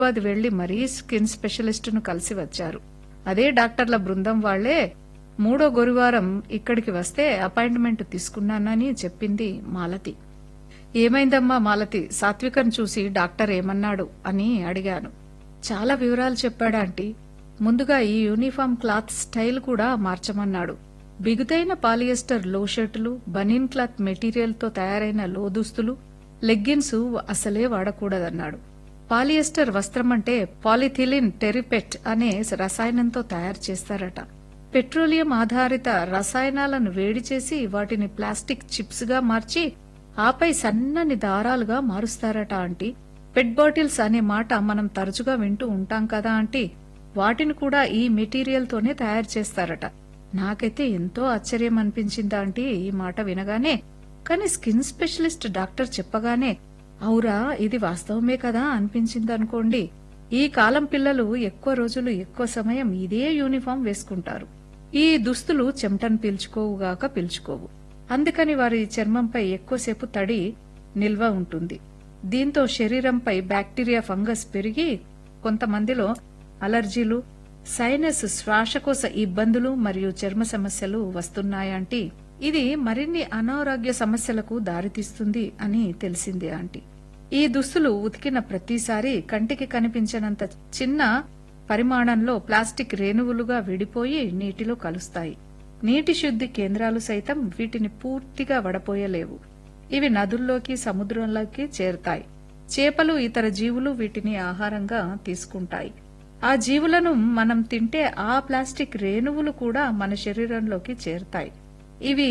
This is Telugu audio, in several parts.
హైదరాబాద్ వెళ్లి మరీ స్కిన్ స్పెషలిస్ట్ ను కలిసి వచ్చారు అదే డాక్టర్ల బృందం వాళ్లే మూడో గురువారం ఇక్కడికి వస్తే అపాయింట్మెంట్ తీసుకున్నానని చెప్పింది మాలతి ఏమైందమ్మా మాలతి సాత్వికం చూసి డాక్టర్ ఏమన్నాడు అని అడిగాను చాలా వివరాలు చెప్పాడు ఆంటీ ముందుగా ఈ యూనిఫామ్ క్లాత్ స్టైల్ కూడా మార్చమన్నాడు బిగుతైన పాలియస్టర్ లో షర్టులు బనీన్ క్లాత్ మెటీరియల్ తో తయారైన లో దుస్తులు లెగ్గిన్స్ అసలే వాడకూడదన్నాడు పాలియస్టర్ వస్త్రం అంటే పాలిథిలిన్ టెరిపెట్ అనే రసాయనంతో తయారు చేస్తారట పెట్రోలియం ఆధారిత రసాయనాలను వేడి చేసి వాటిని ప్లాస్టిక్ చిప్స్ గా మార్చి ఆపై సన్నని దారాలుగా మారుస్తారట ఆంటీ పెట్ బాటిల్స్ అనే మాట మనం తరచుగా వింటూ ఉంటాం కదా ఆంటీ వాటిని కూడా ఈ మెటీరియల్ తోనే తయారు చేస్తారట నాకైతే ఎంతో ఆశ్చర్యం అనిపించింది ఆంటీ ఈ మాట వినగానే కానీ స్కిన్ స్పెషలిస్ట్ డాక్టర్ చెప్పగానే అవురా ఇది వాస్తవమే కదా అనిపించింది అనుకోండి ఈ కాలం పిల్లలు ఎక్కువ రోజులు ఎక్కువ సమయం ఇదే యూనిఫామ్ వేసుకుంటారు ఈ దుస్తులు చెమటను పీల్చుకోవుగాక పీల్చుకోవు అందుకని వారి చర్మంపై ఎక్కువసేపు తడి నిల్వ ఉంటుంది దీంతో శరీరంపై బ్యాక్టీరియా ఫంగస్ పెరిగి కొంతమందిలో అలర్జీలు సైనస్ శ్వాసకోశ ఇబ్బందులు మరియు చర్మ సమస్యలు వస్తున్నాయంటీ ఇది మరిన్ని అనారోగ్య సమస్యలకు దారితీస్తుంది అని తెలిసింది ఆంటీ ఈ దుస్తులు ఉతికిన ప్రతిసారి కంటికి కనిపించనంత చిన్న పరిమాణంలో ప్లాస్టిక్ రేణువులుగా విడిపోయి నీటిలో కలుస్తాయి నీటి శుద్ధి కేంద్రాలు సైతం వీటిని పూర్తిగా వడపోయలేవు ఇవి నదుల్లోకి సముద్రంలోకి చేరుతాయి చేపలు ఇతర జీవులు వీటిని ఆహారంగా తీసుకుంటాయి ఆ జీవులను మనం తింటే ఆ ప్లాస్టిక్ రేణువులు కూడా మన శరీరంలోకి చేరుతాయి ఇవి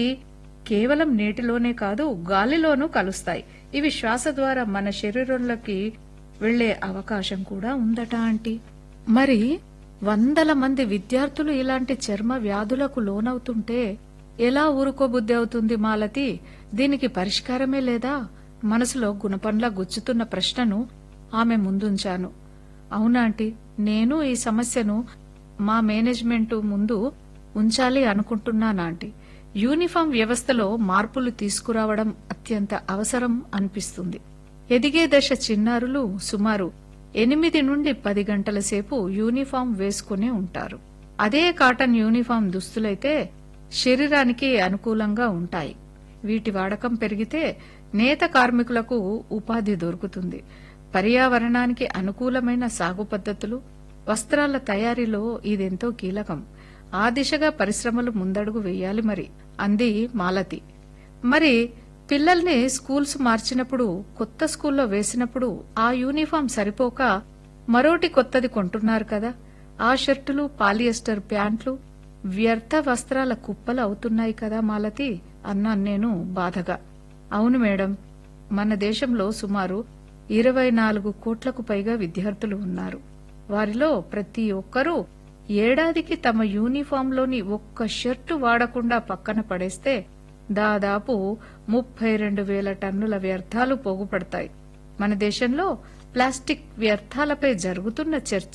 కేవలం నీటిలోనే కాదు గాలిలోనూ కలుస్తాయి ఇవి శ్వాస ద్వారా మన శరీరంలోకి వెళ్లే అవకాశం కూడా ఉందట ఆంటీ మరి వందల మంది విద్యార్థులు ఇలాంటి చర్మ వ్యాధులకు లోనవుతుంటే ఎలా ఊరుకోబుద్ధి అవుతుంది మాలతి దీనికి పరిష్కారమే లేదా మనసులో గుణపంలా గుచ్చుతున్న ప్రశ్నను ఆమె ముందుంచాను అవునాంటీ నేను ఈ సమస్యను మా మేనేజ్మెంట్ ముందు ఉంచాలి అనుకుంటున్నానాంటీ యూనిఫామ్ వ్యవస్థలో మార్పులు తీసుకురావడం అత్యంత అవసరం అనిపిస్తుంది ఎదిగే దశ చిన్నారులు సుమారు ఎనిమిది నుండి పది గంటల సేపు యూనిఫామ్ వేసుకునే ఉంటారు అదే కాటన్ యూనిఫామ్ దుస్తులైతే శరీరానికి అనుకూలంగా ఉంటాయి వీటి వాడకం పెరిగితే నేత కార్మికులకు ఉపాధి దొరుకుతుంది పర్యావరణానికి అనుకూలమైన సాగు పద్ధతులు వస్త్రాల తయారీలో ఇదెంతో కీలకం ఆ దిశగా పరిశ్రమలు ముందడుగు వేయాలి మరి అంది మాలతి మరి పిల్లల్ని స్కూల్స్ మార్చినప్పుడు కొత్త స్కూల్లో వేసినప్పుడు ఆ యూనిఫామ్ సరిపోక మరోటి కొత్తది కొంటున్నారు కదా ఆ షర్టులు పాలియస్టర్ ప్యాంట్లు వ్యర్థ వస్త్రాల కుప్పలు అవుతున్నాయి కదా మాలతి అన్నాను నేను బాధగా అవును మేడం మన దేశంలో సుమారు ఇరవై నాలుగు కోట్లకు పైగా విద్యార్థులు ఉన్నారు వారిలో ప్రతి ఒక్కరూ ఏడాదికి తమ యూనిఫాంలోని ఒక్క షర్టు వాడకుండా పక్కన పడేస్తే దాదాపు ముప్పై రెండు వేల టన్నుల వ్యర్థాలు పోగుపడతాయి మన దేశంలో ప్లాస్టిక్ వ్యర్థాలపై జరుగుతున్న చర్చ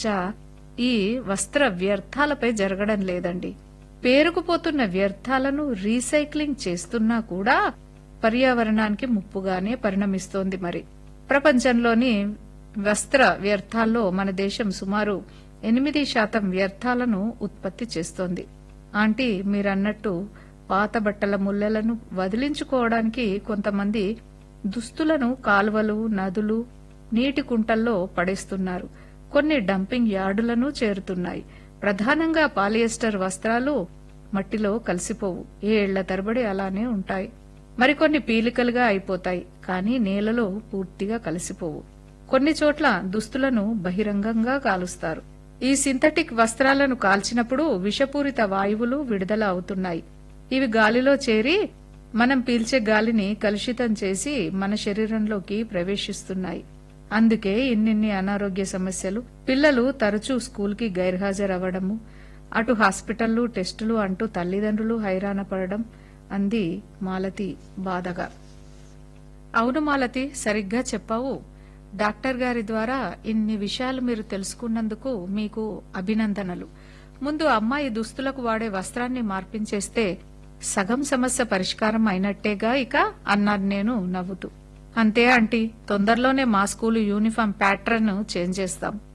ఈ వస్త్ర వ్యర్థాలపై జరగడం లేదండి పేరుకుపోతున్న వ్యర్థాలను రీసైక్లింగ్ చేస్తున్నా కూడా పర్యావరణానికి ముప్పుగానే పరిణమిస్తోంది మరి ప్రపంచంలోని వస్త్ర వ్యర్థాల్లో మన దేశం సుమారు ఎనిమిది శాతం వ్యర్థాలను ఉత్పత్తి చేస్తోంది ఆంటీ మీరన్నట్టు పాత బట్టల ముల్లెలను వదిలించుకోవడానికి కొంతమంది దుస్తులను కాలువలు నదులు నీటి కుంటల్లో పడేస్తున్నారు కొన్ని డంపింగ్ యార్డులను చేరుతున్నాయి ప్రధానంగా పాలియస్టర్ వస్త్రాలు మట్టిలో కలిసిపోవు ఏళ్ల తరబడి అలానే ఉంటాయి మరికొన్ని పీలికలుగా అయిపోతాయి కానీ నేలలో పూర్తిగా కలిసిపోవు కొన్ని చోట్ల దుస్తులను బహిరంగంగా కాలుస్తారు ఈ సింథటిక్ వస్త్రాలను కాల్చినప్పుడు విషపూరిత వాయువులు విడుదల అవుతున్నాయి ఇవి గాలిలో చేరి మనం పీల్చే గాలిని కలుషితం చేసి మన శరీరంలోకి ప్రవేశిస్తున్నాయి అందుకే ఇన్నిన్ని అనారోగ్య సమస్యలు పిల్లలు తరచూ స్కూల్కి గైర్హాజరవ్వడము అటు హాస్పిటళ్లు టెస్టులు అంటూ తల్లిదండ్రులు హైరాణ పడడం అంది మాలతి బాధగా అవును మాలతి సరిగ్గా చెప్పావు డాక్టర్ గారి ద్వారా ఇన్ని విషయాలు మీరు తెలుసుకున్నందుకు మీకు అభినందనలు ముందు అమ్మాయి దుస్తులకు వాడే వస్త్రాన్ని మార్పించేస్తే సగం సమస్య పరిష్కారం అయినట్టేగా ఇక అన్నాను నేను నవ్వుతూ అంతే ఆంటీ తొందరలోనే మా స్కూలు యూనిఫామ్ ప్యాటర్న్ చేంజ్ చేస్తాం